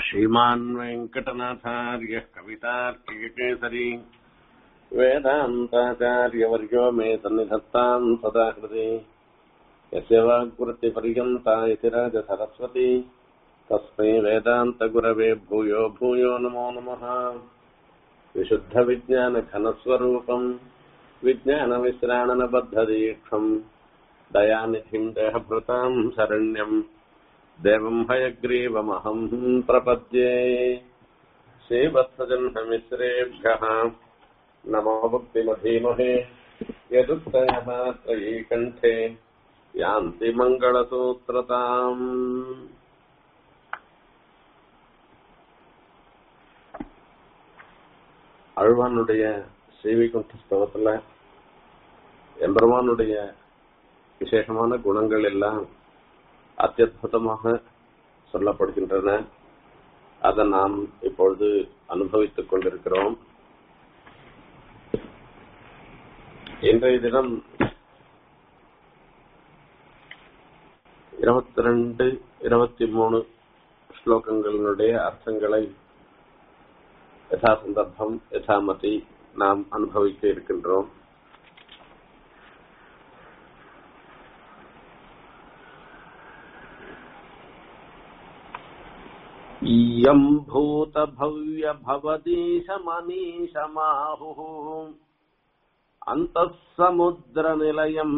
श्रीमान् वेङ्कटनाथार्यः कवितार्किककेसरी वेदान्ताचार्यवर्यो मे सन्निधत्ताम् सदा कृते यस्य वाग्वृत्तिपर्यन्ता इति राजसरस्वती तस्मै वेदान्तगुरवे भूयो भूयो नमो नमः विशुद्धविज्ञानघनस्वरूपम् विज्ञानविश्राणनबद्धदीक्षम् दयानिधिम् देहभृताम् शरण्यम् देवम् हयग्रीवमहम् प्रपद्ये श्रीवत्सजह्नमिश्रेभ्यः नमो भक्तिमधीमहे यदुक्तयः त्रयी कण्ठे यान्ति मङ्गलसूत्रताम् அழ்வானுடைய ஸ்ரீவிகுண்ட ஸ்தவத்துல எம்பெருமானுடைய விசேஷமான குணங்கள் எல்லாம் அத்தியுதமாக சொல்லப்படுகின்றன அதை நாம் இப்பொழுது அனுபவித்துக் கொண்டிருக்கிறோம் இன்றைய தினம் இருபத்தி ரெண்டு இருபத்தி மூணு ஸ்லோகங்களினுடைய அர்த்தங்களை யதா சந்தர்ப்பம் யதாமதி நாம் அனுபவிக்க இருக்கின்றோம் इयम् भूतभव्यभवदीशमनीशमाहुः अन्तः समुद्रनिलयम्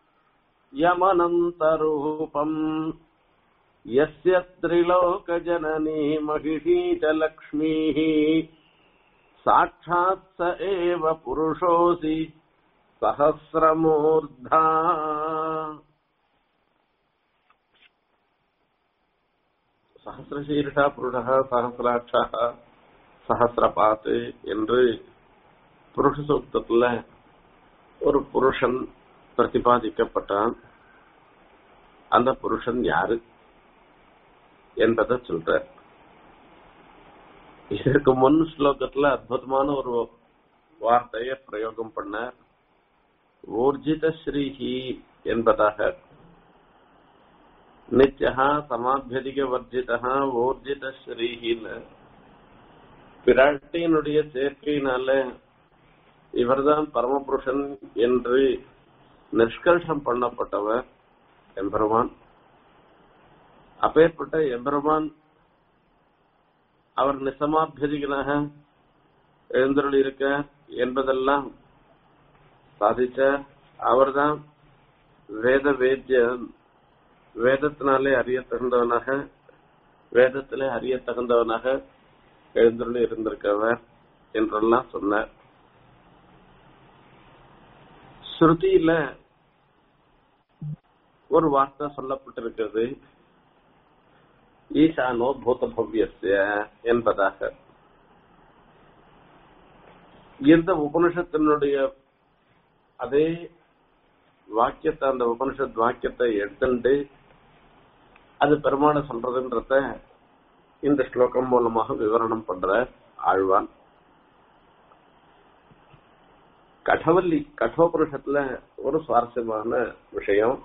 यमनन्तरूपम् यस्य त्रिलोकजननी महिषी च लक्ष्मीः साक्षात् स एव पुरुषोऽसि सहस्रमूर्धा சஹசிரசீர்ஷா புருஷா சஹசிராட்சா சஹசிரபாத்து என்று புருஷ சூக்தத்துல ஒரு புருஷன் பிரதிபாதிக்கப்பட்டான் அந்த புருஷன் யாரு என்பதை சொல்ற இதற்கு முன் ஸ்லோகத்துல அற்புதமான ஒரு வார்த்தையை பிரயோகம் பண்ணார் ஊர்ஜித ஸ்ரீஹி என்பதாக நித்யா சமாபியதிக வர்ஜிதா ஊர்ஜித ஸ்ரீஹின்னு பிராட்டியினுடைய சேர்க்கையினால இவர்தான் பரமபுருஷன் என்று நிஷ்கர்ஷம் பண்ணப்பட்டவர் எம்பெருமான் அப்பேற்பட்ட எம்பெருமான் அவர் நிசமாபியதிகனாக எழுந்தருள் இருக்க என்பதெல்லாம் சாதிச்ச அவர்தான் வேத வேத்தியன் வேதத்தினாலே அறிய தகுந்தவனாக வேதத்திலே அறிய தகுந்தவனாக எழுந்துள்ள இருந்திருக்கவர் என்றெல்லாம் சொன்னார் ஸ்ருதியில ஒரு வார்த்தை சொல்லப்பட்டிருக்கிறது ஈசானோ பூத பவ்யஸ்ய என்பதாக இந்த உபனிஷத்தினுடைய அதே வாக்கியத்தை அந்த உபனிஷத் வாக்கியத்தை எடுத்துட்டு அது பெருமான சொல்றதுன்றத இந்த ஸ்லோகம் மூலமாக விவரணம் பண்ற ஆழ்வான் கடவல்லி கடோபுருஷத்துல ஒரு சுவாரஸ்யமான விஷயம்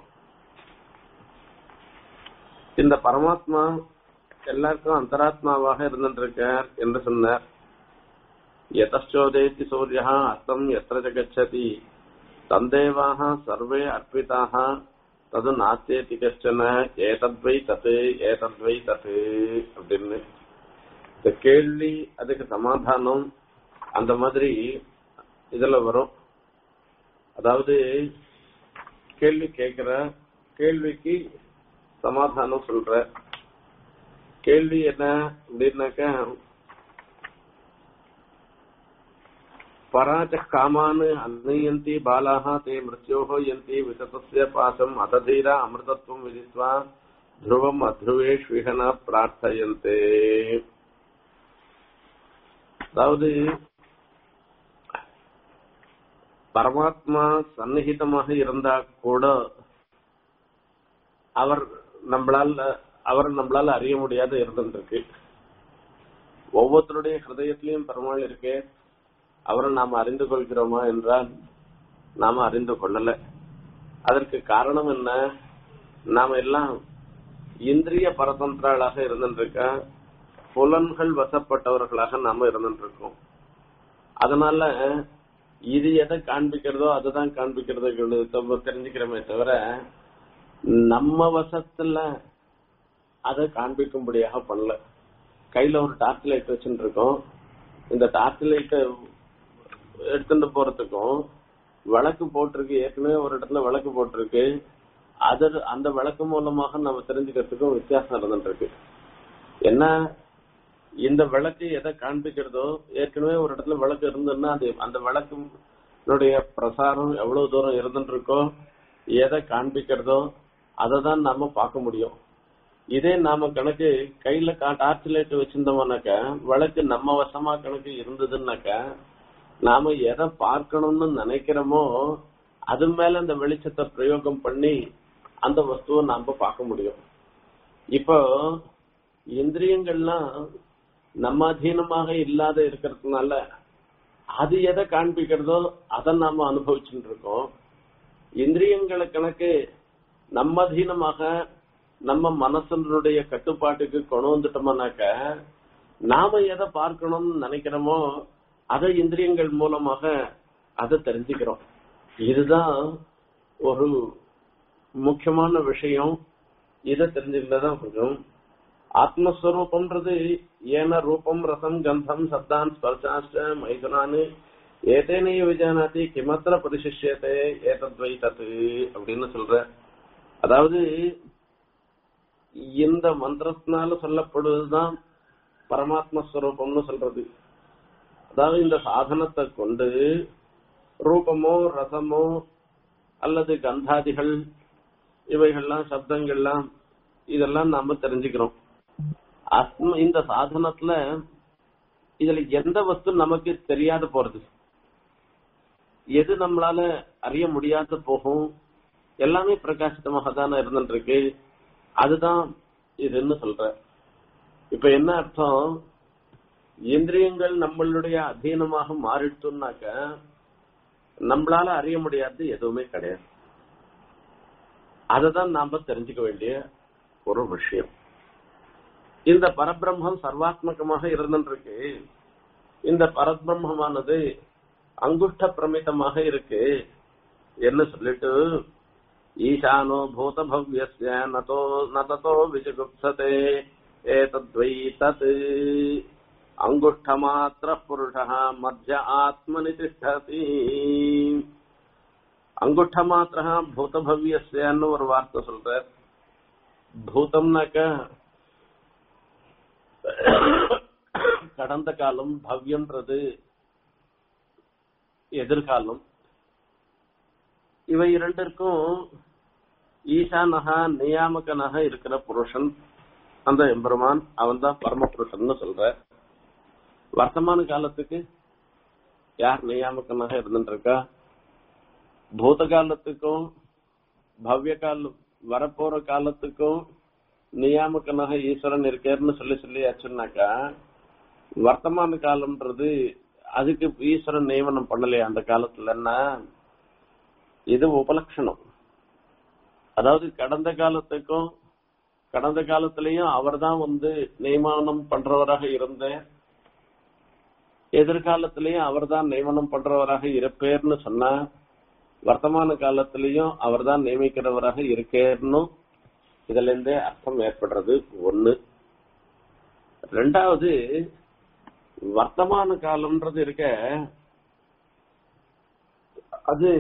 இந்த பரமாத்மா எல்லாருக்கும் அந்தராத்மாவாக இருந்திருக்கார் என்று சொன்னார் எதச்சோதேத்தி சூரியா அஸ்தம் எத்திர ஜகச்சதி தந்தேவாக சர்வே அர்ப்பிதாக தது நாஸ்தேதி கஷ்டன ஏதத்வை தத்து ஏதத்வை தத்து அப்படின்னு இந்த கேள்வி அதுக்கு சமாதானம் அந்த மாதிரி இதுல வரும் அதாவது கேள்வி கேட்கிற கேள்விக்கு சமாதானம் சொல்ற கேள்வி என்ன அப்படின்னாக்க பராச்ச காமான் அன்னயந்தி பாலாக தே மிருத்யோஹோ யந்தி விசதஸ்ய பாசம் அததீரா அமிர்தத்வம் விதித்வா த்ருவம் அத்ருவேஷ்விகன பிரார்த்தயந்தே அதாவது பரமாத்மா சந்நிகிதமாக இருந்தா கூட அவர் நம்மளால அவர் நம்மளால அறிய முடியாத இருந்துருக்கு ஒவ்வொருத்தருடைய ஹிருதயத்திலையும் பெருமாள் இருக்கே அவரை நாம் அறிந்து கொள்கிறோமா என்றால் நாம அறிந்து கொள்ளல அதற்கு காரணம் என்ன நாம எல்லாம் இந்திரிய பரதந்திராளாக இருந்துருக்க புலன்கள் வசப்பட்டவர்களாக நாம இருந்துட்டு இருக்கோம் அதனால இது எதை காண்பிக்கிறதோ அதுதான் காண்பிக்கிறதோ தெரிஞ்சுக்கிறோமே தவிர நம்ம வசத்துல அதை காண்பிக்கும்படியாக பண்ணல கையில ஒரு டார்ச் லைட் வச்சுட்டு இருக்கோம் இந்த டார்ச் லைட்டை எடுத்துட்டு போறதுக்கும் விளக்கு போட்டிருக்கு ஏற்கனவே ஒரு இடத்துல விளக்கு போட்டிருக்கு அது அந்த விளக்கு மூலமாக நம்ம தெரிஞ்சுக்கிறதுக்கும் வித்தியாசம் இருந்துட்டு இருக்கு என்ன இந்த விளக்கு எதை காண்பிக்கிறதோ ஏற்கனவே ஒரு இடத்துல விளக்கு இருந்ததுன்னா அது அந்த விளக்குனுடைய பிரசாரம் எவ்வளவு தூரம் இருந்துட்டு இருக்கோ எதை காண்பிக்கிறதோ அதை தான் நாம பார்க்க முடியும் இதே நாம கணக்கு கையில டார்ச் லைட் வச்சிருந்தோம்னாக்க விளக்கு நம்ம வசமா கணக்கு இருந்ததுன்னாக்க நாம எதை பார்க்கணும்னு நினைக்கிறோமோ அது மேல அந்த வெளிச்சத்தை பிரயோகம் பண்ணி அந்த வஸ்துவை நாம பார்க்க முடியும் இப்போ இந்திரியங்கள்லாம் நம்ம அதீனமாக இல்லாத இருக்கிறதுனால அது எதை காண்பிக்கிறதோ அதை நாம அனுபவிச்சுட்டு இருக்கோம் இந்திரியங்களை கணக்கு நம்ம அதீனமாக நம்ம மனசனுடைய கட்டுப்பாட்டுக்கு கொண்டு வந்துட்டோம்னாக்க நாம எதை பார்க்கணும்னு நினைக்கிறோமோ அதை இந்திரியங்கள் மூலமாக அதை தெரிஞ்சுக்கிறோம் இதுதான் ஒரு முக்கியமான விஷயம் இதை தெரிஞ்சுக்கிட்டதான் கொஞ்சம் ஆத்மஸ்வரூபம்ன்றது ஏன ரூபம் ரசம் கந்தம் சப்தான் ஸ்பர்சாஷ்ட மைதுனானு ஏதேனைய விஜயானாத்தி கிமத்திர பரிசிஷ்யத்தை ஏதத்வை தத்து அப்படின்னு சொல்ற அதாவது இந்த மந்திரத்தினால சொல்லப்படுவதுதான் பரமாத்ம ஸ்வரூபம்னு சொல்றது அதாவது இந்த சாதனத்தை கொண்டு ரூபமோ ரசமோ அல்லது கந்தாதிகள் இவைகள்லாம் சப்தங்கள்லாம் இதெல்லாம் நாம தெரிஞ்சுக்கிறோம் ஆத்ம இந்த சாதனத்துல இதுல எந்த வஸ்து நமக்கு தெரியாத போறது எது நம்மளால அறிய முடியாத போகும் எல்லாமே பிரகாசித்தமாக தானே இருந்துட்டு இருக்கு அதுதான் இதுன்னு சொல்ற இப்ப என்ன அர்த்தம் இந்திரியங்கள் நம்மளுடைய அதீனமாக மாறிட்டோம்னாக்க நம்மளால அறிய முடியாது எதுவுமே கிடையாது அததான் நாம தெரிஞ்சுக்க வேண்டிய ஒரு விஷயம் இந்த பரபிரம்மம் சர்வாத்மகமாக இருந்துருக்கு இந்த பரபிரம்மமானது அங்குஷ்ட பிரமிதமாக இருக்கு என்ன சொல்லிட்டு ஈசானோ பூத பவ்யஸ்ய நதோ நதோ விஜகுப்சதே ஏதத்வை தத் அங்குஷ்டமாத்திர புருஷ மத்திய ஆத்மனி திஷ்டதி அங்குஷ்டமாத்திர பூத பவ்யஸ்யன்னு ஒரு வார்த்தை சொல்ற பூதம்னாக்க கடந்த காலம் பவ்யம்ன்றது எதிர்காலம் இவை இரண்டிற்கும் ஈசானகா நியாமகனாக இருக்கிற புருஷன் அந்த எம்பெருமான் அவன் தான் பரம புருஷன் சொல்ற வர்த்தமான காலத்துக்கு யார் நியாமகனாக இருந்துட்டு இருக்கா பூத காலத்துக்கும் பவ்ய காலம் வரப்போற காலத்துக்கும் நியாமகனாக ஈஸ்வரன் இருக்காருன்னு சொல்லி சொல்லி ஆச்சுன்னாக்கா வர்த்தமான காலம்ன்றது அதுக்கு ஈஸ்வரன் நியமனம் பண்ணலையா அந்த காலத்துலன்னா இது உபலட்சணம் அதாவது கடந்த காலத்துக்கும் கடந்த காலத்திலையும் அவர் தான் வந்து நியமனம் பண்றவராக இருந்த எதிர்காலத்திலையும் அவர் தான் நியமனம் பண்றவராக இருப்பேர்னு சொன்னா வர்த்தமான காலத்திலையும் அவர் தான் நியமிக்கிறவராக இருக்கேர்னு இதுல இருந்தே அர்த்தம் ஏற்படுறது ஒண்ணு ரெண்டாவது வர்த்தமான காலம்ன்றது இருக்க அது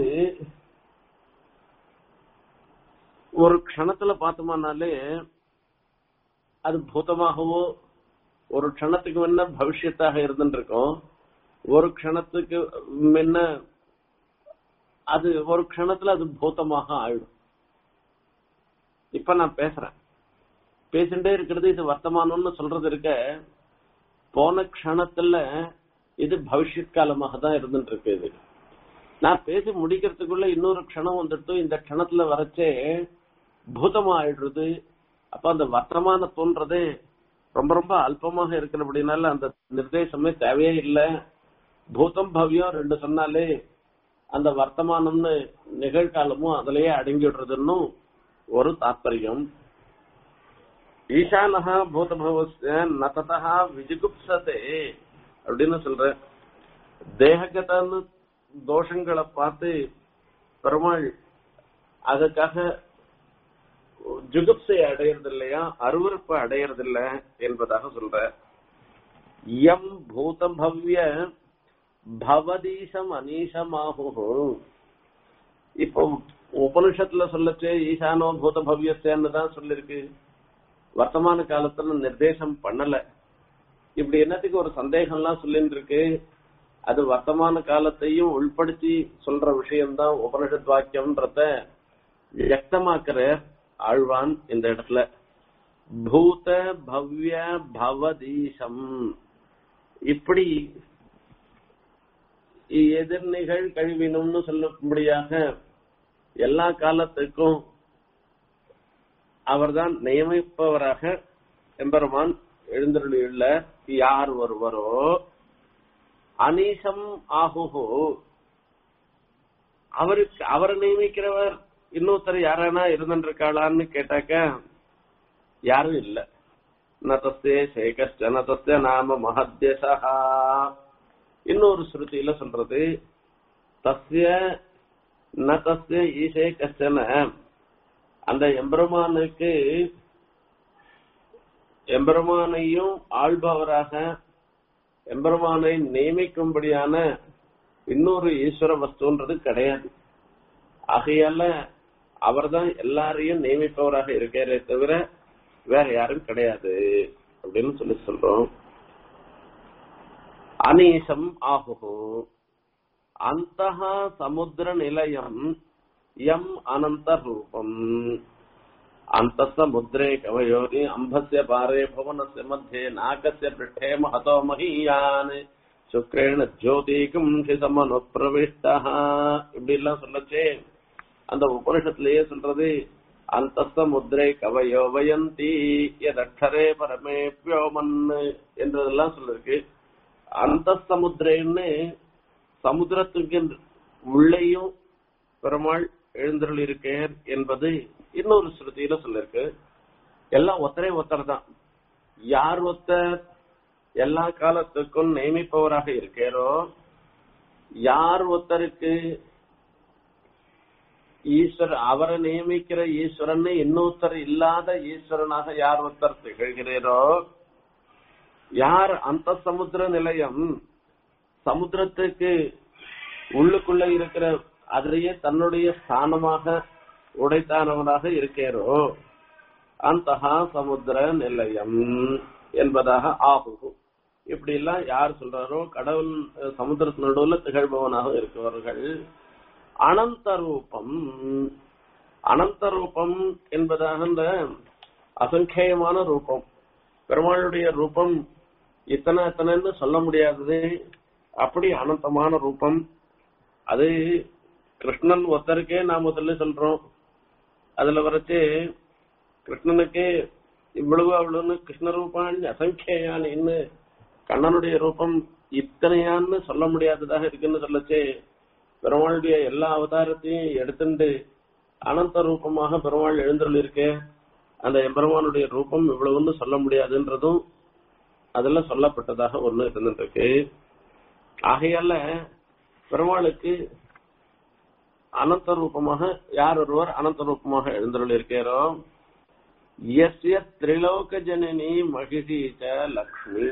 ஒரு க்ஷணத்துல பார்த்தோம்னாலே அது பூதமாகவோ ஒரு க்ஷணத்துக்கு முன்ன பவிஷ்யத்தாக இருந்துட்டு இருக்கும் ஒரு க்ஷணத்துக்கு முன்ன அது ஒரு க்ஷணத்துல அது பூதமாக ஆயிடும் இப்ப நான் பேசுறேன் பேசிட்டே இருக்கிறது இது வர்த்தமானம்னு சொல்றது இருக்க போன க்ஷணத்துல இது பவிஷ்யத் காலமாக தான் இருந்துட்டு இருக்கு இது நான் பேசி முடிக்கிறதுக்குள்ள இன்னொரு க்ஷணம் வந்துட்டு இந்த க்ஷணத்துல வரைச்சே பூதமா ஆயிடுறது அப்ப அந்த வர்த்தமான தோன்றதே ரொம்ப ரொம்ப அல்பமாக இருக்கிறபடினால அந்த நிர்தேசமே தேவையே இல்லை பூதம் பவ்யம் ரெண்டு சொன்னாலே அந்த வர்த்தமானம்னு நிகழ்காலமும் அதுலயே அடங்கிடுறதுன்னு ஒரு தாற்பயம் ஈசானஹா பூதபவஸ்ய நததா விஜுகுப்சதே அப்படின்னு சொல்ற தேககதான்னு தோஷங்களை பார்த்து பெருமாள் அதுக்காக ஜுகுப்சை அடையறது இல்லையா அருவறுப்பு அடையறது இல்ல என்பதாக சொல்ற எம் பூதபவ்ய பவதீசம் அனீசமாகு இப்போ உபனிஷத்துல சொல்லச்சே ஈசானோ பூத பவ்யத்தேன்னு தான் சொல்லிருக்கு வர்த்தமான காலத்துல நிர்தேசம் பண்ணல இப்படி என்னத்துக்கு ஒரு சந்தேகம்லாம் சொல்லிட்டு இருக்கு அது வர்த்தமான காலத்தையும் உள்படுத்தி சொல்ற விஷயம்தான் உபனிஷத் வாக்கியம்ன்றத வியக்தமாக்குற ஆழ்வான் இந்த இடத்துல பூத பவ்ய பவதீசம் இப்படி எதிர்நிகழ் கழிவினும்னு சொல்லும்படியாக எல்லா காலத்துக்கும் அவர்தான் நியமிப்பவராக எம்பெருமான் எழுந்தருளியுள்ள யார் ஒருவரோ அனீசம் ஆகுகோ அவருக்கு அவரை நியமிக்கிறவர் இன்னொருத்தர் யாரானா இருந்திருக்காளான்னு கேட்டாக்க யாரும் இல்ல நதஸ்தே சேகஸ்ட நதஸ்தே நாம மகத்யசா இன்னொரு ஸ்ருதியில சொல்றது தஸ்ய ந தஸ்ய ஈசே கஷ்டன அந்த எம்பெருமானுக்கு எம்பெருமானையும் ஆள்பவராக எம்பெருமானை நியமிக்கும்படியான இன்னொரு ஈஸ்வர வஸ்துன்றது கிடையாது ஆகையால அவர்தான் எல்லாரையும் நியமிப்பவராக இருக்கிறே தவிர வேற யாரும் கிடையாது அப்படின்னு சொல்லி சொல்றோம் அனீசம் ஆகுகு அந்த சமுத்திர நிலையம் எம் அனந்த ரூபம் அந்த சமுத்திரே கவயோனி அம்பஸ்ய பாரே புவனஸ்ய மத்தியே நாகஸ்ய பிருஷ்டே மகதோ மகியான் சுக்ரேண ஜோதிகும் சிதமனு பிரவிஷ்டா இப்படி எல்லாம் சொல்லச்சே அந்த உபனிஷத்திலேயே சொல்றது அந்த சமுத்திரை கவயோ வயந்தி எதக்ஷரே பரமே பியோமன் என்றதெல்லாம் சொல்லிருக்கு அந்த சமுத்திரன்னு சமுத்திரத்துக்கு உள்ளேயும் பெருமாள் எழுந்தருள் இருக்கேர் என்பது இன்னொரு ஸ்ருதியில சொல்லிருக்கு எல்லாம் ஒத்தரே ஒத்தர் தான் யார் ஒத்தர் எல்லா காலத்துக்கும் நியமிப்பவராக இருக்கேரோ யார் ஒருத்தருக்கு ஈஸ்வர அவரை நியமிக்கிற ஈஸ்வரன் இன்னொருத்தர் இல்லாத ஈஸ்வரனாக யார் ஒருத்தர் திகழ்கிறீரோ யார் அந்த சமுத்திர நிலையம் சமுத்திரத்துக்கு உள்ளுக்குள்ள இருக்கிற அதிலேயே தன்னுடைய ஸ்தானமாக உடைத்தானவனாக இருக்கிறோ அந்த சமுத்திர நிலையம் என்பதாக ஆகும் இப்படி எல்லாம் யார் சொல்றாரோ கடவுள் சமுத்திரத்து நடுவுல திகழ்பவனாக இருக்கிறவர்கள் அனந்த ரூபம் அனந்த ரூபம் என்பதாக இந்த அசங்கேயமான ரூபம் பெருமாளுடைய ரூபம் இத்தனை இத்தனைன்னு சொல்ல முடியாதது அப்படி அனந்தமான ரூபம் அது கிருஷ்ணன் ஒருத்தருக்கே நான் முதல்ல சொல்றோம் அதுல வரைச்சு கிருஷ்ணனுக்கே இவ்வளவு அவ்வளவுன்னு கிருஷ்ண ரூபான் அசங்கேயான்னு கண்ணனுடைய ரூபம் இத்தனையான்னு சொல்ல முடியாததாக இருக்குன்னு சொல்லச்சே பெருமாளுடைய எல்லா அவதாரத்தையும் எடுத்துட்டு அனந்த ரூபமாக பெருமாள் எழுந்தருள் இருக்கே அந்த எம்பெருமானுடைய ரூபம் இவ்வளவுன்னு சொல்ல முடியாதுன்றதும் அதெல்லாம் சொல்லப்பட்டதாக ஒண்ணு இருந்துட்டு இருக்கு ஆகையால பெருமாளுக்கு அனந்த ரூபமாக யார் ஒருவர் அனந்த ரூபமாக எழுந்தருள் இருக்கிறோ எஸ்ய திரிலோக ஜனனி மகிஷி ச லக்ஷ்மி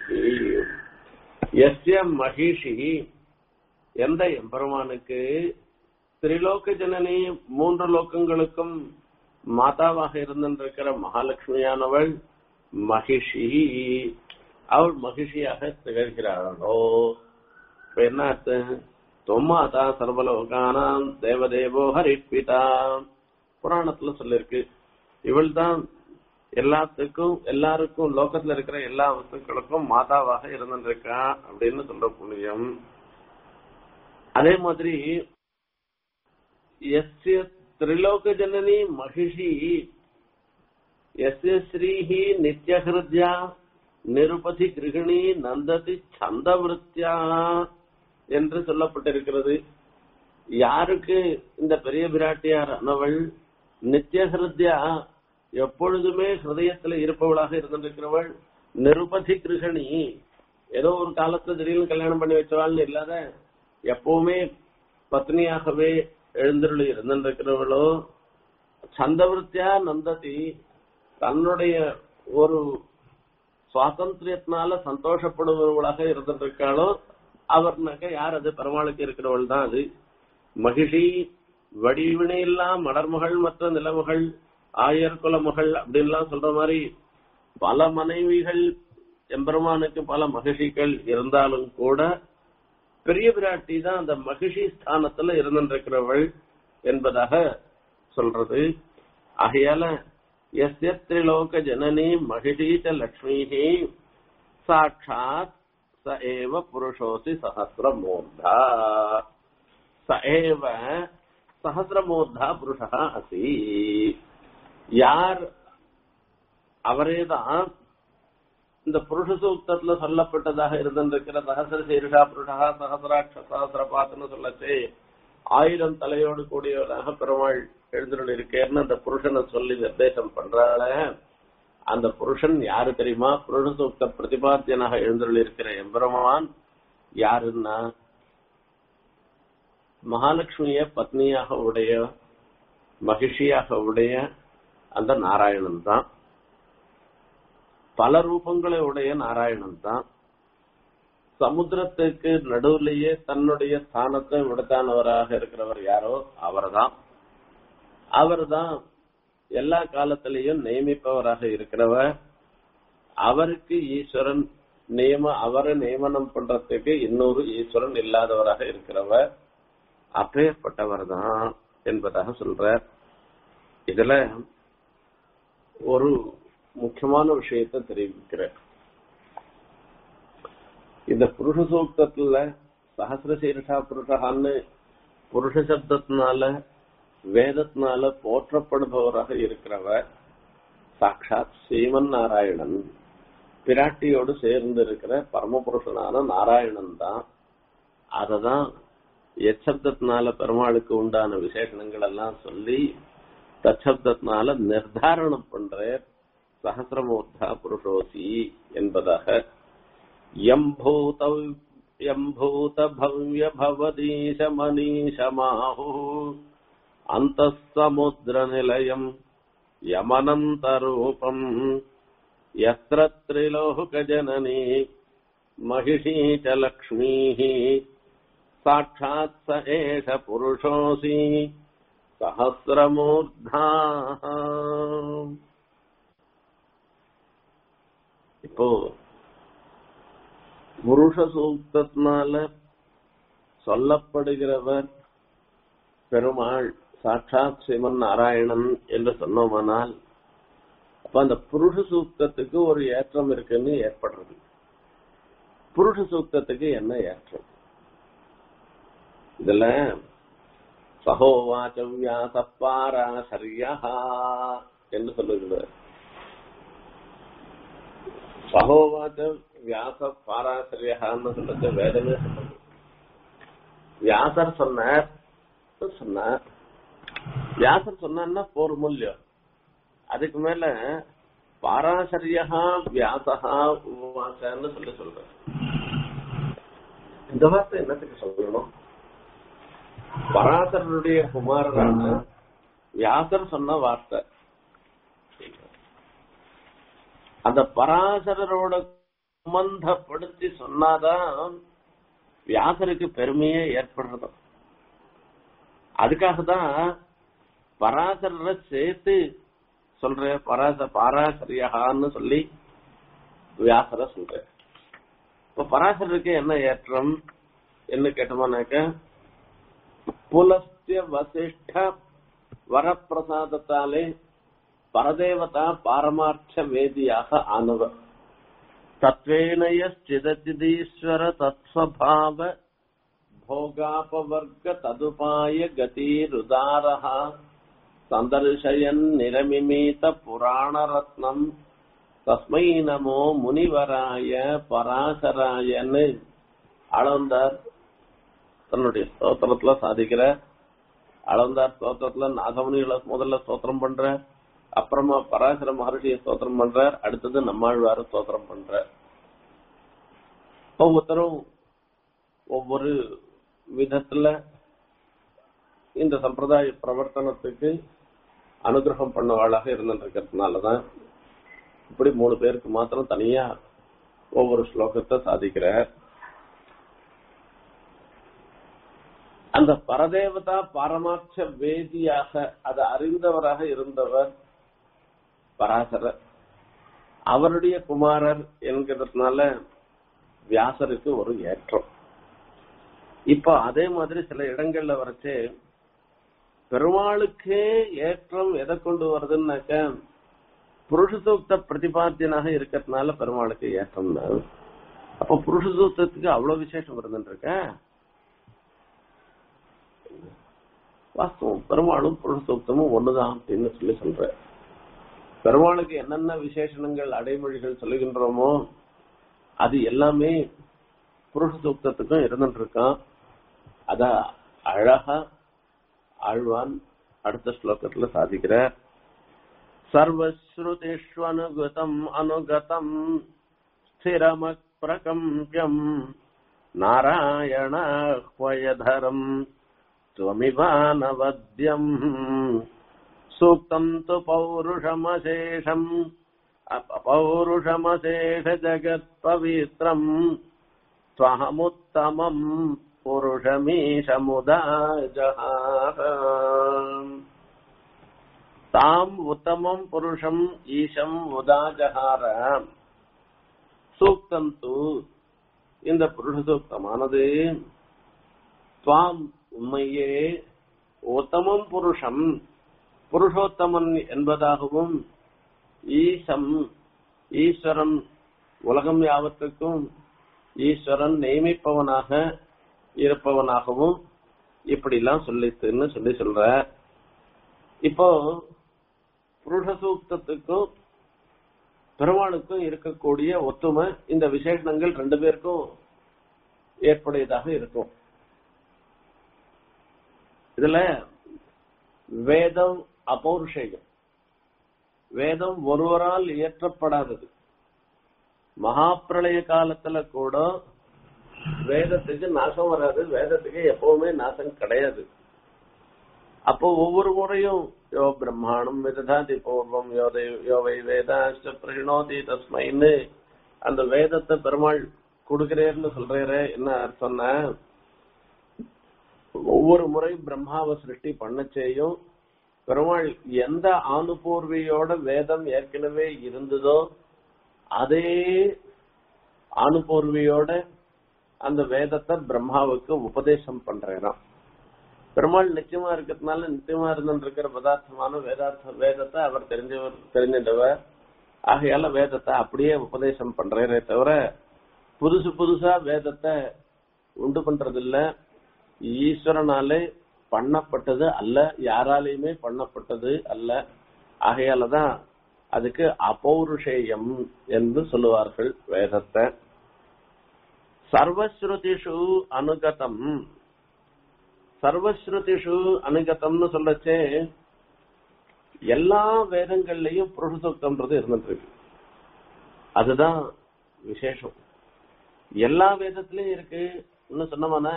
எஸ்ய மகிஷி எந்த எம்பெருமானுக்கு திரிலோக ஜனனி மூன்று லோகங்களுக்கும் மாதாவாக இருந்திருக்கிற மகாலட்சுமியானவள் மகிஷி அவள் மகிழ்ச்சியாக திகழ்கிறாளோ இப்ப என்ன அர்த்தம் தொம்மாதா சர்வலோகானாம் தேவதேவோ ஹரிப்பிதா புராணத்துல சொல்லிருக்கு இவள் தான் எல்லாத்துக்கும் எல்லாருக்கும் லோகத்துல இருக்கிற எல்லா வஸ்துக்களுக்கும் மாதாவாக இருந்திருக்கா அப்படின்னு சொல்ற புண்ணியம் அதே மாதிரி எஸ்ய திரிலோக ஜனனி மகிஷி எஸ்ய ஸ்ரீஹி நித்யஹிருத்யா நிருபதி கிருகிணி நந்ததி சந்தவிருத்தியா என்று சொல்லப்பட்டிருக்கிறது யாருக்கு இந்த பெரிய பிராட்டியார் அனவள் நித்தியஹிருத்யா எப்பொழுதுமே ஹிருதயத்துல இருப்பவளாக இருந்திருக்கிறவள் நிருபதி கிருஷணி ஏதோ ஒரு காலத்துல திடீர்னு கல்யாணம் பண்ணி வச்சவாள்னு இல்லாத எப்பவுமே பத்னியாகவே எழுந்தருளி இருந்திருக்கிறவளோ சந்தவிருத்தியா நந்ததி தன்னுடைய ஒரு சுவாதந்திரியத்தினால சந்தோஷப்படுபவர்களாக இருந்திருக்காளோ அவர்னாக்க யார் அது பெருமாளுக்கு இருக்கிறவள் தான் அது மகிஷி வடிவினையெல்லாம் மலர்மகள் மற்ற நிலமகள் ஆயர் குலமகள் அப்படின்லாம் சொல்ற மாதிரி பல மனைவிகள் எம்பெருமானுக்கு பல மகிழ்ச்சிகள் இருந்தாலும் கூட பெரிய பிராட்டி தான் அந்த மகிழ்ச்சி ஸ்தானத்துல இருந்திருக்கிறவள் என்பதாக சொல்றது ஆகையால எஸ்ய திரிலோக ஜனனி மகிழீச்ச லக்ஷ்மி சாட்சாத் ச ஏவ புருஷோசி சஹசிரமூர்தா ச ஏவ சஹசிரமூர்தா புருஷா அசி யார் அவரேதான் இந்த புருஷ சூக்தத்துல சொல்லப்பட்டதாக இருந்திருக்கிற சகசிர சீருஷா புருஷா சகசிராட்ச சகசிரபாத்துன்னு சொல்லச்சே ஆயிரம் தலையோடு கூடியவராக பெருமாள் எழுந்துள்ள இருக்கேன்னு அந்த புருஷனை சொல்லி நிர்தேசம் பண்றாள அந்த புருஷன் யாரு தெரியுமா புருஷ சூக்த பிரதிபாத்தியனாக எழுந்துள்ள இருக்கிற எம்பெருமான் யாருன்னா மகாலட்சுமிய பத்னியாக உடைய மகிழ்ச்சியாக உடைய அந்த நாராயணன் தான் பல ரூபங்களை உடைய நாராயணன் தான் சமுத்திரத்துக்கு நடுவுலயே தன்னுடைய ஸ்தானத்தை விடுத்தானவராக இருக்கிறவர் யாரோ அவர்தான் அவர்தான் எல்லா காலத்திலையும் நியமிப்பவராக இருக்கிறவர் அவருக்கு ஈஸ்வரன் நியம அவரை நியமனம் பண்றதுக்கு இன்னொரு ஈஸ்வரன் இல்லாதவராக இருக்கிறவர் அப்பேற்பட்டவர் தான் என்பதாக சொல்றார் இதுல ஒரு முக்கியமான விஷயத்தை தெரிவிக்கிறேன் இந்த புருஷ சூக்தத்துல சஹசிர சீரஷா புருஷகான்னு புருஷ சப்தத்தினால வேதத்தினால போற்றப்படுபவராக இருக்கிறவர் சாட்சாத் ஸ்ரீமன் நாராயணன் பிராட்டியோடு சேர்ந்து இருக்கிற பரமபுருஷனான நாராயணன் தான் அததான் எச்சப்தத்தினால பெருமாளுக்கு உண்டான விசேஷணங்கள் எல்லாம் சொல்லி தச்சப்தத்தினால நிர்தாரணம் பண்ற சகசிரமூர்த்தா புருஷோசி என்பதாக எம்பூத எம்பூத பவ்ய பவதீஷ மனீஷமாஹு அந்த சமுத்திர நிலையம் யமனந்தரூபம் यत्र त्रिलोकजननी महिषी च लक्ष्मीः साक्षात् स एष पुरुषोऽसि सहस्रमूर्धा இப்போ புருஷ சூக்தத்தினால சொல்லப்படுகிறவர் பெருமாள் சாட்சாத் சிவன் நாராயணன் என்று சொன்னோமானால் அப்ப அந்த புருஷ சூக்தத்துக்கு ஒரு ஏற்றம் இருக்குன்னு ஏற்படுறது புருஷ சூக்தத்துக்கு என்ன ஏற்றம் இதுல சகோவாச்ச வியாசப்பாராசரியா என்று சொல்லுகிறார் சகோவாச்ச வியாச பாராசரியான்னு சொல்றது வேதமே சொல்றது வியாசர் சொன்னார் சொன்னார் வியாசர் சொன்னார்னா போர் மூல்யம் அதுக்கு மேல பாராசரியா வியாசகா உவாசன்னு சொல்லி சொல்ற இந்த வார்த்தை என்னத்துக்கு சொல்லணும் பராசரனுடைய குமாரரான வியாசர் சொன்ன வார்த்தை அந்த பராசரரோட சம்பந்தப்படுத்தி சொன்னாதான் வியாசருக்கு பெருமையே ஏற்படுறது அதுக்காக தான் பராசரரை சேர்த்து சொல்ற பராச பாராசரியான்னு சொல்லி வியாசர சொல்ற இப்ப பராசரருக்கு என்ன ஏற்றம் என்ன கேட்டோம்னாக்க புலஸ்திய வசிஷ்ட வரப்பிரசாதத்தாலே பரதேவதா பாரமார்த்த வேதியாக ஆனவர் தத்வேனயச்சிதச்சிதீஸ்வர தத்ஸ்வபாவ भोगापवर्ग तदुपाय गतिरुदारः सन्दर्शयन् निरमिमीत पुराणरत्नम् தஸ்மை நமோ முனிவராய பராசராயன்னு அளந்தார் தன்னுடைய ஸ்தோத்திரத்துல சாதிக்கிற அளந்தார் ஸ்தோத்திரத்துல நாகமுனிகளை முதல்ல ஸ்தோத்திரம் பண்ற அப்புறமா பராசர மகர்ஷியை ஸ்தோத்திரம் பண்றார் அடுத்தது நம்மாழ்வார ஸ்தோத்திரம் பண்றார் ஒவ்வொருத்தரும் ஒவ்வொரு விதத்துல இந்த சம்பிரதாய பிரவர்த்தனத்துக்கு அனுகிரகம் பண்ணவாளாக இருந்துருக்கிறதுனாலதான் இப்படி மூணு பேருக்கு மாத்திரம் தனியா ஒவ்வொரு ஸ்லோகத்தை சாதிக்கிறார் அந்த பரதேவதா பாரமாட்ச வேதியாக அதை அறிந்தவராக இருந்தவர் பராசரர் அவருடைய குமாரர் என்கிறதுனால வியாசருக்கு ஒரு ஏற்றம் இப்ப அதே மாதிரி சில இடங்கள்ல வரைச்சு பெருமாளுக்கே ஏற்றம் எதை கொண்டு வருதுன்னாக்க புருஷ சூக்த பிரதிபாத்தியனாக இருக்கிறதுனால பெருமாளுக்கு ஏற்றம் அப்ப புருஷ சூக்தத்துக்கு அவ்வளவு விசேஷம் வருதுன்னு இருக்க வாஸ்தவம் பெருமாளும் புருஷ சூக்தமும் ஒண்ணுதான் அப்படின்னு சொல்லி சொல்ற பெருமாளுக்கு என்னென்ன விசேஷணங்கள் அடைமொழிகள் சொல்லுகின்றோமோ அது எல்லாமே புருஷ சூக்தத்துக்கும் இருந்துட்டு இருக்கான் அத அழகா ஆழ்வான் அடுத்த ஸ்லோகத்துல சாதிக்கிறார் சர்வஸ்ருதிஷ்வனுகதம் அனுகதம் ஸ்திரமப்பிரகம்பியம் நாராயணஹ்வயதரம் त्वमिवानवद्यम् सूक्तम् तु पौरुषमशेषम् पौरुषमशेषजगत्पवित्रम् त्वहमुत्तमम् पुरुषमीशमुदा जहार தாம் உத்தமம் புருஷம் ஈஷம் உதாஜகார சூக்தம் தூ இந்த புருஷ சூக்தமானது துவாம் உண்மையே உத்தமம் புருஷம் புருஷோத்தமன் என்பதாகவும் ஈசம் ஈஸ்வரன் உலகம் யாவத்துக்கும் ஈஸ்வரன் நியமிப்பவனாக இருப்பவனாகவும் இப்படிலாம் சொல்லித்துன்னு சொல்லி சொல்ற இப்போ புருஷ சூக்தத்துக்கும் பெருமாளுக்கும் இருக்கக்கூடிய ஒத்துமை இந்த விசேஷணங்கள் ரெண்டு பேருக்கும் ஏற்புடையதாக இருக்கும் இதுல வேதம் அபௌருஷேயம் வேதம் ஒருவரால் இயற்றப்படாதது மகாப்பிரளய காலத்துல கூட வேதத்துக்கு நாசம் வராது வேதத்துக்கு எப்பவுமே நாசம் கிடையாது அப்போ ஒவ்வொரு முறையும் யோ பிரம்மாணம் விததாதி பூர்வம் யோ தெய்வ- யோ வை வேதாச்ச பிரகிணோதி தஸ்மைன்னு அந்த வேதத்தை பெருமாள் கொடுக்கிறேன்னு சொல்றேரே என்ன அர்த்தம்னா ஒவ்வொரு முறை பிரம்மாவை சிருஷ்டி பண்ணச்சேயும் பெருமாள் எந்த ஆணுபூர்வியோட வேதம் ஏற்கனவே இருந்ததோ அதே ஆணுபூர்வியோட அந்த வேதத்தை பிரம்மாவுக்கு உபதேசம் பண்றாராம் பெருமாள் நிச்சயமா இருக்கிறதுனால நிச்சயமா இருந்துட்டு இருக்கிற பதார்த்தமான வேதார்த்த வேதத்தை அவர் தெரிஞ்சவர் தெரிஞ்சிட்டவர் ஆகையால வேதத்தை அப்படியே உபதேசம் பண்றாரே தவிர புதுசு புதுசா வேதத்தை உண்டு பண்றது இல்ல ஈஸ்வரனாலே பண்ணப்பட்டது அல்ல யாராலையுமே பண்ணப்பட்டது அல்ல ஆகையாலதான் அதுக்கு அபௌருஷேயம் என்று சொல்லுவார்கள் வேதத்தை சர்வஸ்ருதிஷு அனுகதம் சர்வஸ்ருதிஷு அனுகதம்னு சொல்லச்சே எல்லா வேதங்கள்லயும் புருஷசூக்தம்ன்றது இருந்துட்டு இருக்கு அதுதான் விசேஷம் எல்லா வேதத்திலயும் இருக்குன்னு சொன்னோம்னா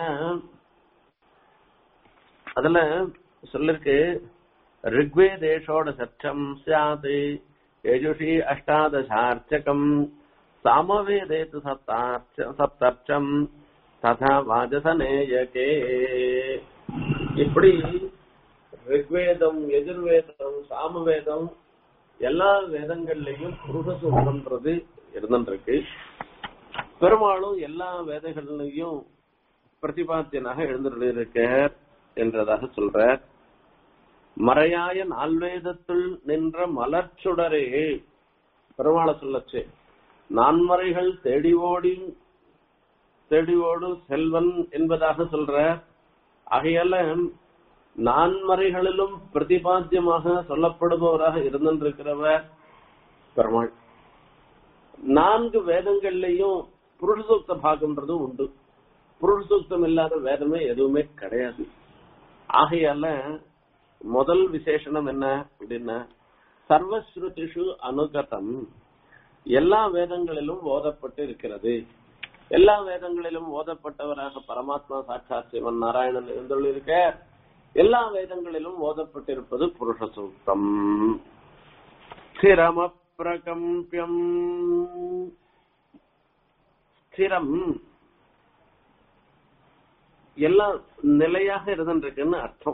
அதுல சொல்லிருக்கு ரிக்வேதேஷோட சட்சம் சியாத் யஜுஷி அஷ்டாதசார்ச்சகம் சாமவேதே து சப்தார்ச்ச சப்தர்ச்சம் ததா வாஜசநேயகே இப்படி ரிக்வேதம் எதிர்வேதம் சாமவேதம் எல்லா வேதங்கள்லயும் புருஷசூக்தம்ன்றது இருந்துருக்கு பெருமாளும் எல்லா வேதங்கள்லயும் பிரதிபாத்தியனாக எழுந்திருக்கார் என்றதாக சொல்றார் மறையாய நால்வேதத்துள் நின்ற மலர்ச்சுடரே பெருமாளை சொல்லச்சு நான்மறைகள் தேடி ஓடி தேடி ஓடும் செல்வன் என்பதாக சொல்ற ஆகையால நான்மறைகளிலும் பிரதிபாத்தியமாக சொல்லப்படுபவராக இருந்திருக்கிறவர் பெருமாள் நான்கு வேதங்கள்லயும் புருஷசூக்த பாகம்ன்றது உண்டு புருஷசூக்தம் இல்லாத வேதமே எதுவுமே கிடையாது ஆகையால முதல் விசேஷணம் என்ன அப்படின்னா சர்வஸ்ருதிஷு அனுகதம் எல்லா வேதங்களிலும் ஓதப்பட்டு இருக்கிறது எல்லா வேதங்களிலும் ஓதப்பட்டவராக பரமாத்மா சாட்சாத் சிவன் நாராயணன் இருந்துள்ளிருக்க எல்லா வேதங்களிலும் ஓதப்பட்டிருப்பது புருஷ சூக்தம் ஸ்திரமப்பிரகம்பியம் ஸ்திரம் எல்லாம் நிலையாக இருந்துருக்குன்னு அர்த்தம்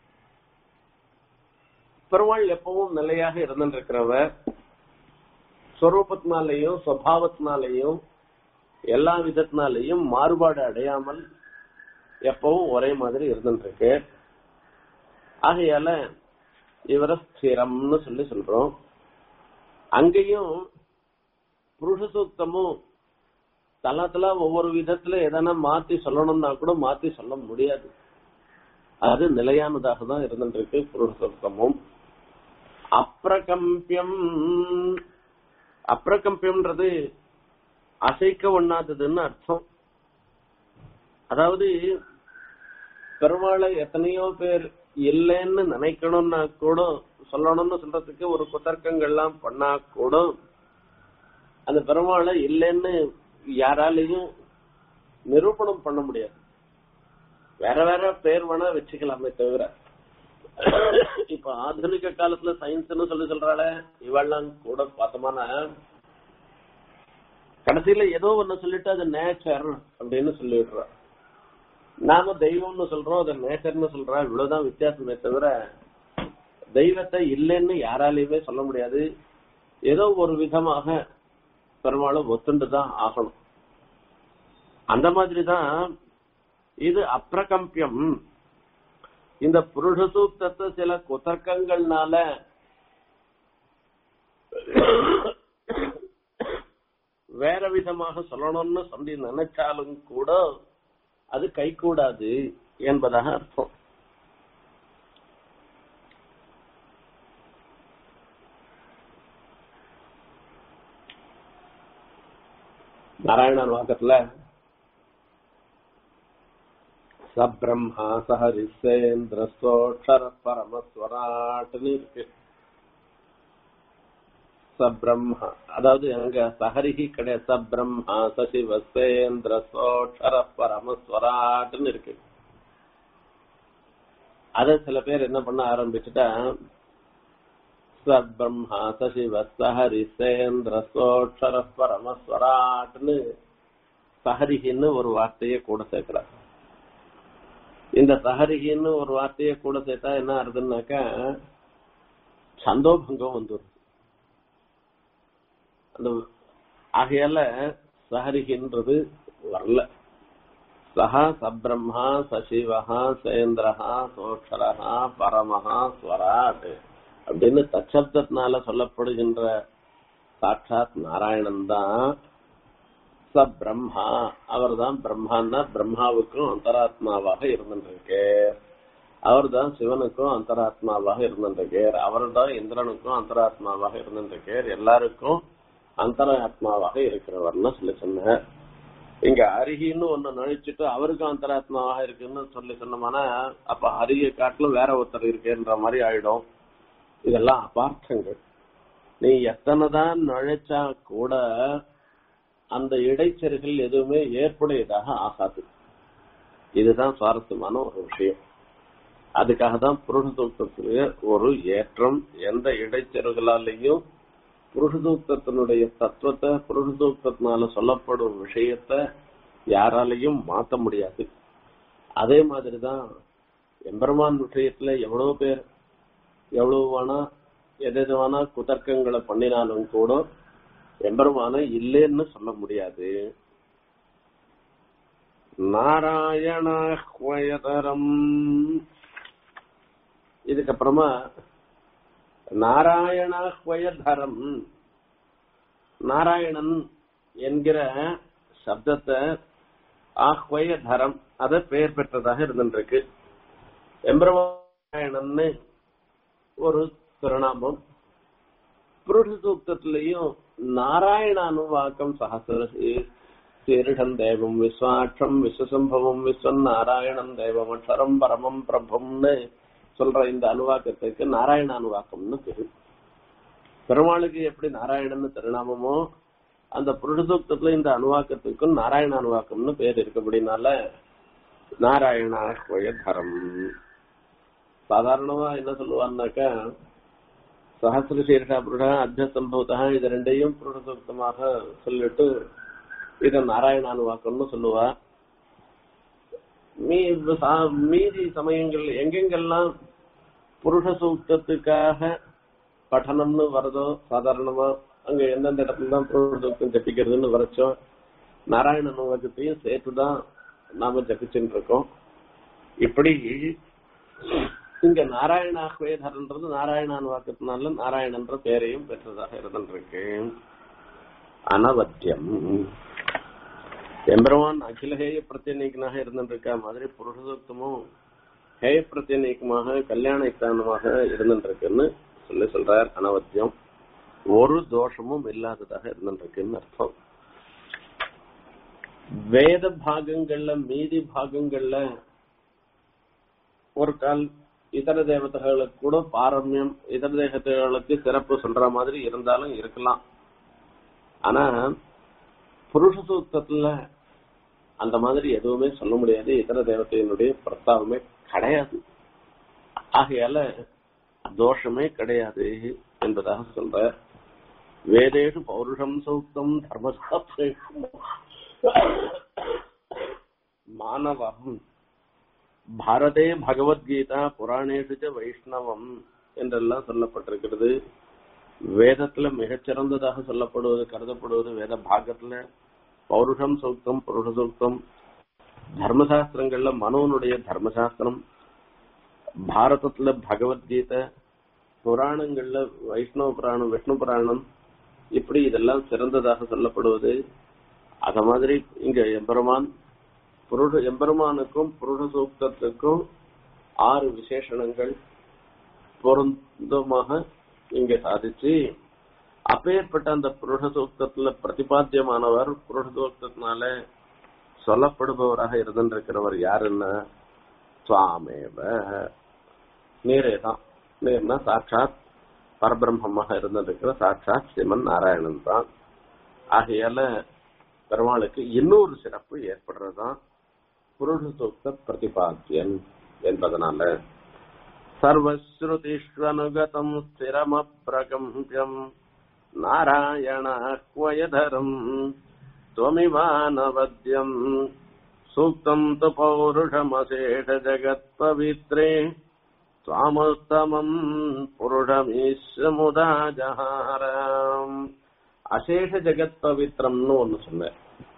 பெருமாள் எப்பவும் நிலையாக இருந்துருக்கிறவர் ஸ்வரூபத்தினாலேயும் சுவாவத்தினாலேயும் எல்லா விதத்தினாலேயும் மாறுபாடு அடையாமல் எப்பவும் ஒரே மாதிரி இருந்துருக்கு ஆகையால இவரை ஸ்திரம்னு சொல்லி சொல்றோம் அங்கேயும் புருஷ சூக்தமும் தளத்துல ஒவ்வொரு விதத்துல எதனா மாத்தி சொல்லணும்னா கூட மாத்தி சொல்ல முடியாது அது நிலையானதாக தான் இருந்துருக்கு புருஷ சூக்தமும் அப்பிரகம்பியம் அப்பிரகம்பியம்ன்றது அசைக்க ஒண்ணாததுன்னு அர்த்தம் அதாவது பெருமாளை எத்தனையோ பேர் இல்லைன்னு நினைக்கணும்னா கூட சொல்லணும்னு சொல்றதுக்கு ஒரு குதர்க்கங்கள்லாம் பண்ணா கூட அந்த பெருமாளை இல்லைன்னு யாராலையும் நிரூபணம் பண்ண முடியாது வேற வேற பேர் வேணா வச்சுக்கலாமே தவிர இப்ப ஆధుனிக காலத்துல சயின்ஸ்னு சொல்லி சொல்றாள இவெல்லாம் கூட பார்த்தோம்னா கடைசியில ஏதோ ஒண்ணு சொல்லிட்டு அது நேச்சர் அப்படின்னு சொல்லிடுறா நாம தெய்வம்னு சொல்றோம் அது நேச்சர்னு சொல்றா இவ்வளவுதான் வித்தியாசமே தவிர தெய்வத்தை இல்லைன்னு யாராலையுமே சொல்ல முடியாது ஏதோ ஒரு விதமாக பெரும்பாலும் ஒத்துண்டு தான் ஆகணும் அந்த மாதிரி தான் இது அப்பிரகம்பியம் இந்த புருஷ சூக்தத்தை சில குதர்க்கங்கள்னால வேற விதமாக சொல்லணும்னு சொல்லி நினைச்சாலும் கூட அது கைகூடாது என்பதாக அர்த்தம் நாராயணன் வாக்கத்துல சப்ரம்மா சஹரிசேந்திர சோட்சர பரமஸ்வராட்னு இருக்கு சப்ரம்மா அதாவது அங்க சஹரிஹி கிடையாது சப்ரம்மா சசிவசேந்திர சோட்சர பரமஸ்வராட்னு இருக்கு அத சில பேர் என்ன பண்ண ஆரம்பிச்சுட்டா சத்பிரம்மா சசிவ சஹரிசேந்திர சோட்சர பரமஸ்வராட்னு சஹரிஹின்னு ஒரு வார்த்தையை கூட சேர்க்கிறார் இந்த சஹரிகின்னு ஒரு வார்த்தையை கூட சேர்த்தா என்ன ஆறுதுன்னாக்கா சந்தோபங்கம் வந்துடும் அந்த ஆகையால சஹரிகின்றது வரல சஹா சப்ரம்மா சசிவஹா சேந்திரஹா சோக்ஷரஹா பரமஹா ஸ்வராட் அப்படின்னு தச்சப்தத்தினால சொல்லப்படுகின்ற சாட்சாத் நாராயணன் தான் ச பிரம்மா அவர் தான் பிரம்மான்னா பிரம்மாவுக்கும் அந்தராத்மாவாக இருந்துருக்கு அவர் தான் சிவனுக்கும் அந்தராத்மாவாக இருந்துருக்கார் அவர் தான் இந்திரனுக்கும் அந்தராத்மாவாக இருந்துருக்கார் எல்லாருக்கும் அந்தராத்மாவாக இருக்கிறவர்னு சொல்லி சொன்னார் இங்க அருகின்னு ஒண்ணு நினைச்சிட்டு அவருக்கும் அந்தராத்மாவாக இருக்குன்னு சொல்லி சொன்னோம்னா அப்ப அருகே காட்டிலும் வேற ஒருத்தர் இருக்கேன்ற மாதிரி ஆயிடும் இதெல்லாம் அபார்த்தங்கள் நீ எத்தனை தான் நுழைச்சா கூட அந்த இடைச்செருகள் எதுவுமே ஏற்புடையதாக ஆகாது இதுதான் சுவாரஸ்யமான ஒரு விஷயம் அதுக்காக தான் புருஷதூக்கத்திலே ஒரு ஏற்றம் எந்த இடைச்செருகளாலையும் புருஷதூக்கத்தினுடைய தத்துவத்தை புருஷதூக்கத்தினால சொல்லப்படும் விஷயத்த யாராலையும் மாத்த முடியாது அதே மாதிரிதான் எம்பெருமான் விஷயத்துல எவ்வளவு பேர் எவ்வளவு வேணா எது வேணா குதர்க்கங்களை பண்ணினாலும் கூட எம்பெருமான இல்லைன்னு சொல்ல முடியாது நாராயணஹ்வயதரம் இதுக்கப்புறமா நாராயணஹ்வயதரம் நாராயணன் என்கிற சப்தத்தை ஆஹ்வய தரம் அத பெயர் பெற்றதாக இருந்துருக்கு எம்பெருமாயணன்னு ஒரு திருநாமம் புருஷ சூக்தத்திலையும் நாராயண அனுவாக்கம் சகசிர சீரிடம் தெய்வம் விஸ்வாட்சம் விஸ்வசம்பவம் விஸ்வன் நாராயணம் தெய்வம் அக்ஷரம் பரமம் பிரபம்னு சொல்ற இந்த அனுவாக்கத்துக்கு நாராயண அனுவாக்கம்னு பேரு பெருமாளுக்கு எப்படி நாராயணன் திருநாமமோ அந்த புருஷசூக்தத்துல இந்த அணுவாக்கத்துக்கும் நாராயண அணுவாக்கம்னு பேர் இருக்கபடினால நாராயணா தரம் சாதாரணமா என்ன சொல்லுவான்னாக்கா சஹசிர சீர்ஷா புருஷா அத்தியசம்பவத்தா இது ரெண்டையும் புருஷசூக்தமாக சொல்லிட்டு இத நாராயணானுவாக்கம்னு சொல்லுவா மீ சா- மீதி சமயங்கள் எங்கெங்கெல்லாம் புருஷ சூக்தத்துக்காக பட்டணம்னு வருதோ சாதாரணமா அங்க எந்தெந்த இடத்துல தான் புருஷ சூக்தம் ஜபிக்கிறதுன்னு வரைச்சோம் நாராயண நோக்கத்தையும் சேர்த்துதான் நாம ஜபிச்சுட்டு இருக்கோம் இப்படி இங்க நாராயணாஹ்வேதர்ன்றது நாராயணான் வாக்கத்தினால நாராயணன்ற பேரையும் பெற்றதாக இருந்துருக்கு அனவத்தியம் எம்பெருமான் அகில ஹேய பிரத்யநீக்கனாக இருந்துருக்க மாதிரி புருஷசூக்தமும் ஹேய பிரத்யநீக்கமாக கல்யாண யுக்தானமாக இருந்துருக்குன்னு சொல்லி சொல்றார் அனவத்தியம் ஒரு தோஷமும் இல்லாததாக இருந்துருக்குன்னு அர்த்தம் வேத பாகங்கள்ல மீதி பாகங்கள்ல ஒரு கால் இதர தேவதைகளுக்கு கூட பாரம்யம் இதர தேவதைகளுக்கு சிறப்பு சொல்ற மாதிரி இருந்தாலும் இருக்கலாம் ஆனா புருஷ சூக்தத்துல அந்த மாதிரி எதுவுமே சொல்ல முடியாது இதர தேவதையினுடைய பிரஸ்தாவமே கிடையாது ஆகையால தோஷமே கிடையாது என்பதாக சொல்ற வேதேஷு பௌருஷம் சூக்தம் தர்மசாஸ்திரேஷு மாணவம் பாரதே பகவத்கீதா புராணேஷு ச வைஷ்ணவம் என்றெல்லாம் சொல்லப்பட்டிருக்கிறது வேதத்துல மிகச்சிறந்ததாக சொல்லப்படுவது கருதப்படுவது வேத பாகத்துல பௌருஷம் சூக்தம் புருஷ சூக்தம் தர்மசாஸ்திரங்கள்ல மனோனுடைய தர்மசாஸ்திரம் பாரதத்துல பகவத்கீதை புராணங்கள்ல வைஷ்ணவ புராணம் விஷ்ணு புராணம் இப்படி இதெல்லாம் சிறந்ததாக சொல்லப்படுவது அத மாதிரி இங்க எம்பெருமான் புருஷ எம்பெருமானுக்கும் புருஷ சூக்தத்துக்கும் ஆறு விசேஷணங்கள் பொருந்தமாக இங்க சாதிச்சு அப்பேற்பட்ட அந்த புருஷ சூக்தத்துல பிரதிபாத்தியமானவர் புருஷ சூக்தத்தினால சொல்லப்படுபவராக இருந்திருக்கிறவர் யாருன்னா சுவாமேவ நீரே தான் நீர்னா சாட்சாத் பரபிரம்மமாக இருந்திருக்கிற சாட்சாத் ஸ்ரீமன் நாராயணன் தான் ஆகையால பெருமாளுக்கு இன்னொரு சிறப்பு ஏற்படுறதுதான் புருஷ சூக்த பிரதிபாத்தியன் என்பதனால சர்வஸ்ருதிஷ்வனுகதம் ஸ்திரமப்ரகம்பியம் நாராயணாக்வயதரம் त्वमिवानवद्यम् सूक्तम् तु पौरुषमशेषजगत्पवित्रे त्वामुत्तमम् புருஷமீஸ்வமுதா ஜஹார அசேஷ ஜெகத் பவித்ரம்னு ஒண்ணு சொன்னேன்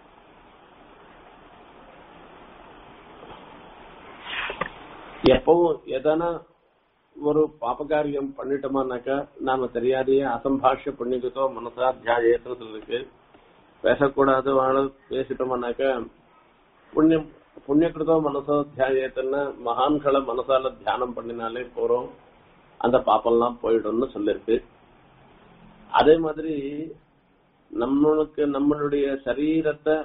எப்பவும் எதனா ஒரு பாபகாரியம் பண்ணிட்டோமானாக்கா நாம தெரியாதையே அசம்பாஷ்ய புண்ணியத்தோ மனசாத்தியாயத்துல இருக்கு பேசக்கூடாது வாழ பேசிட்டோம்னாக்கா புண்ணியம் புண்ணியகிருதோ மனசோ தியாயத்துன்னு மகான்களை மனசால தியானம் பண்ணினாலே போறோம் அந்த பாப்பெல்லாம் போயிடும்னு சொல்லிருக்கு அதே மாதிரி நம்மளுக்கு நம்மளுடைய சரீரத்தை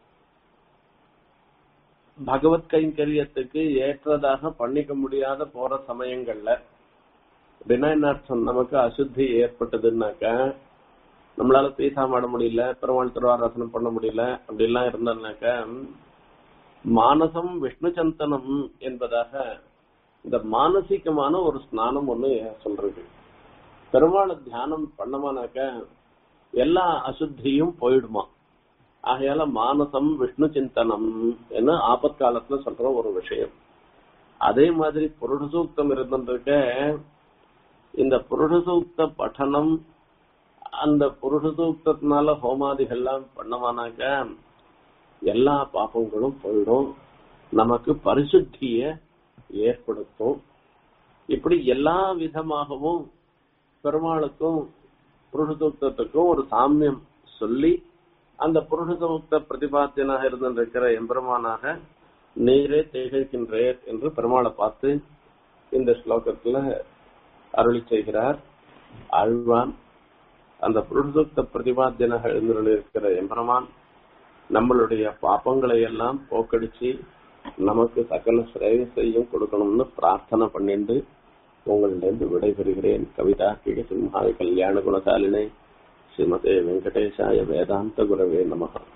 பகவத் கைங்கரியத்துக்கு ஏற்றதாக பண்ணிக்க முடியாத போற சமயங்கள்ல அப்படின்னா என்ன அர்த்தம் நமக்கு அசுத்தி ஏற்பட்டதுன்னாக்கா நம்மளால பீசாமாட முடியல பெருமாள் திருவாராசனம் பண்ண முடியல அப்படிலாம் இருந்தோம்னாக்கா மானசம் விஷ்ணு சந்தனம் என்பதாக இந்த மானசீகமான ஒரு ஸ்நானம் ஒண்ணு சொல்றது பெருமாளை தியானம் பண்ணமானாக்க எல்லா அசுத்தியும் போயிடுமா ஆகையால மானசம் விஷ்ணு சிந்தனம் என்ன ஆபத்காலத்துல சொல்ற ஒரு விஷயம் அதே மாதிரி புருஷ சூக்தம் இருந்திருக்க இந்த புருஷ சூக்த பఠனம் அந்த புருஷ சூக்தத்தினால ஹோமாதிகள்லாம் பண்ணமானாக்க எல்லா பாப்பங்களும் போயிடும் நமக்கு பரிசுத்திய ஏற்படுத்தும் இப்படி எல்லா விதமாகவும் பெருமாளுக்கும் புருஷசூக்தத்துக்கும் ஒரு சாமியம் சொல்லி அந்த புருஷசூக்த பிரதிபாத்தியனாக இருந்திருக்கிற எம்பெருமானாக நீரே திகழ்கின்றேர் என்று பெருமாளை பார்த்து இந்த ஸ்லோகத்துல அருளி செய்கிறார் ஆழ்வான் அந்த புருஷசூக்த பிரதிபாத்தியனாக இருந்திருக்கிற எம்பெருமான் நம்மளுடைய பாப்பங்களை எல்லாம் போக்கடிச்சு நமக்கு சகல சிரேயசையும் கொடுக்கணும்னு பிரார்த்தனை பண்ணிட்டு உங்களிடந்து விடைபெறுகிறேன் கவிதா கிக சிம்ஹாய கல்யாண குணசாலினை ஸ்ரீமதே வெங்கடேஷாய வேதாந்த குரவே நமகா